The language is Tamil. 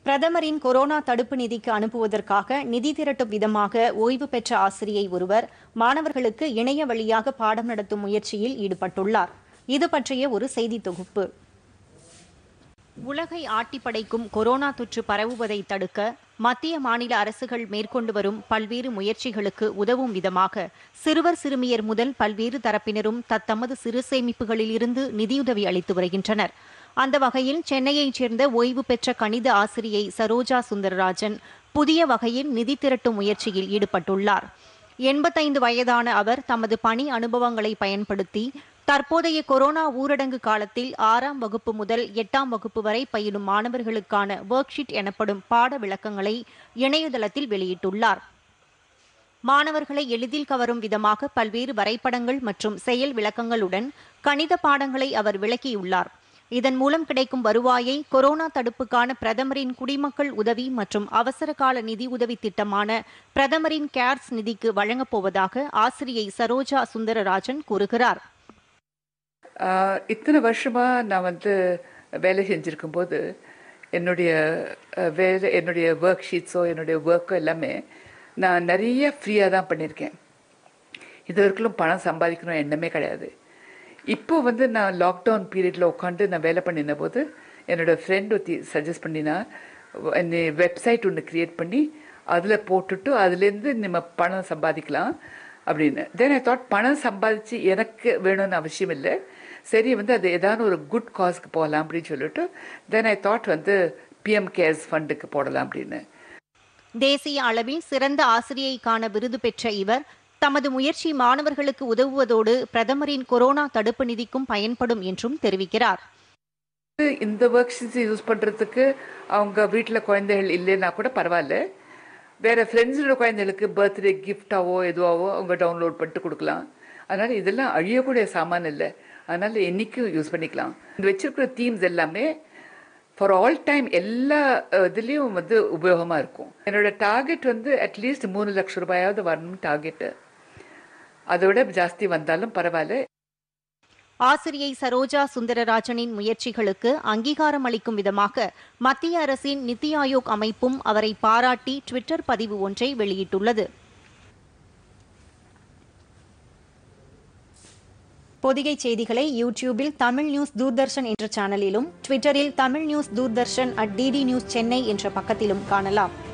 பிரதமரின் கொரோனா தடுப்பு நிதிக்கு அனுப்புவதற்காக நிதி திரட்டும் விதமாக ஓய்வு பெற்ற ஆசிரியை ஒருவர் மாணவர்களுக்கு இணைய வழியாக பாடம் நடத்தும் முயற்சியில் ஈடுபட்டுள்ளார் இது பற்றிய ஒரு செய்தி தொகுப்பு உலகை ஆட்டிப்படைக்கும் கொரோனா தொற்று பரவுவதை தடுக்க மத்திய மாநில அரசுகள் மேற்கொண்டு வரும் பல்வேறு முயற்சிகளுக்கு உதவும் விதமாக சிறுவர் சிறுமியர் முதல் பல்வேறு தரப்பினரும் தத்தமது சிறு சேமிப்புகளில் இருந்து நிதியுதவி அளித்து வருகின்றனர் அந்த வகையில் சென்னையைச் சேர்ந்த ஓய்வு பெற்ற கணித ஆசிரியை சரோஜா சுந்தரராஜன் புதிய வகையில் நிதி திரட்டும் முயற்சியில் ஈடுபட்டுள்ளார் எண்பத்தைந்து வயதான அவர் தமது பணி அனுபவங்களை பயன்படுத்தி தற்போதைய கொரோனா ஊரடங்கு காலத்தில் ஆறாம் வகுப்பு முதல் எட்டாம் வகுப்பு வரை பயிலும் மாணவர்களுக்கான ஒர்க் ஷீட் எனப்படும் பாட விளக்கங்களை இணையதளத்தில் வெளியிட்டுள்ளார் மாணவர்களை எளிதில் கவரும் விதமாக பல்வேறு வரைபடங்கள் மற்றும் செயல் விளக்கங்களுடன் கணித பாடங்களை அவர் விளக்கியுள்ளார் இதன் மூலம் கிடைக்கும் வருவாயை கொரோனா தடுப்புக்கான பிரதமரின் குடிமக்கள் உதவி மற்றும் அவசர கால நிதி உதவி திட்டமான பிரதமரின் கேர்ஸ் நிதிக்கு வழங்கப் போவதாக ஆசிரியை சரோஜா சுந்தரராஜன் கூறுகிறார் ஆஹ் இத்தனை வருஷமா நான் வந்து வேலை செஞ்சிருக்கும் போது என்னுடைய அஹ், வேலை என்னுடைய ஒர்க் ஷீட்ஸோ என்னுடைய ஒர்க்கோ எல்லாமே நான் நிறைய ஃப்ரீயாக தான் பண்ணியிருக்கேன் இது வரைக்கும் பணம் சம்பாதிக்கணும் எண்ணமே கிடையாது இப்போ வந்து நான் லாக்டவுன் பீரியடில் உட்காந்து நான் வேலை பண்ணின போது என்னோட ஃப்ரெண்ட் ஒருத்தி சஜஸ்ட் பண்ணினா என்னை வெப்சைட் ஒன்று க்ரியேட் பண்ணி அதில் போட்டுட்டு அதுலேருந்து நம்ம பணம் சம்பாதிக்கலாம் அப்படின்னு தென் ஐ தாட் பணம் சம்பாதிச்சு எனக்கு வேணும்னு அவசியம் இல்லை சரி வந்து அது ஏதாவது ஒரு குட் காஸ்க்கு போகலாம் அப்படின்னு சொல்லிட்டு தென் ஐ தாட் வந்து பிஎம் கேர்ஸ் ஃபண்டுக்கு போடலாம் அப்படின்னு தேசிய அளவில் சிறந்த ஆசிரியைக்கான விருது பெற்ற இவர் தமது முயற்சி மாணவர்களுக்கு உதவுவதோடு பிரதமரின் கொரோனா தடுப்பு நிதிக்கும் பயன்படும் என்றும் தெரிவிக்கிறார் இந்த ஒர்க் ஷீட்ஸ் யூஸ் பண்ணுறதுக்கு அவங்க வீட்டில் குழந்தைகள் இல்லைன்னா கூட பரவாயில்ல வேறு ஃப்ரெண்ட்ஸோட குழந்தைகளுக்கு பர்த்டே கிஃப்டாவோ எதுவாவோ அவங்க டவுன்லோட் பண்ணிட்டு கொடுக்கலாம் அதனால் இதெல்லாம் அழியக்கூடிய சாமான் இல்லை அதனால் என்றைக்கும் யூஸ் பண்ணிக்கலாம் இந்த வச்சிருக்கிற தீம்ஸ் எல்லாமே ஃபார் ஆல் டைம் எல்லா அஹ், இதுலேயும் வந்து உபயோகமாக இருக்கும் என்னோட டார்கெட் வந்து அட்லீஸ்ட் மூணு லட்சம் ரூபாயாவது வரணும் டார்கெட்டு அதை விட ஜாஸ்தி வந்தாலும் பரவாயில்ல ஆசிரியை சரோஜா சுந்தரராஜனின் முயற்சிகளுக்கு அங்கீகாரம் அளிக்கும் விதமாக மத்திய அரசின் நித்தி ஆயோக் அமைப்பும் அவரை பாராட்டி ட்விட்டர் பதிவு ஒன்றை வெளியிட்டுள்ளது பொதிகை செய்திகளை யூடியூபில் தமிழ் நியூஸ் தூர்தர்ஷன் என்ற சேனலிலும் ட்விட்டரில் Tamil news Doordarshan at DD news Chennai என்ற பக்கத்திலும் காணலாம்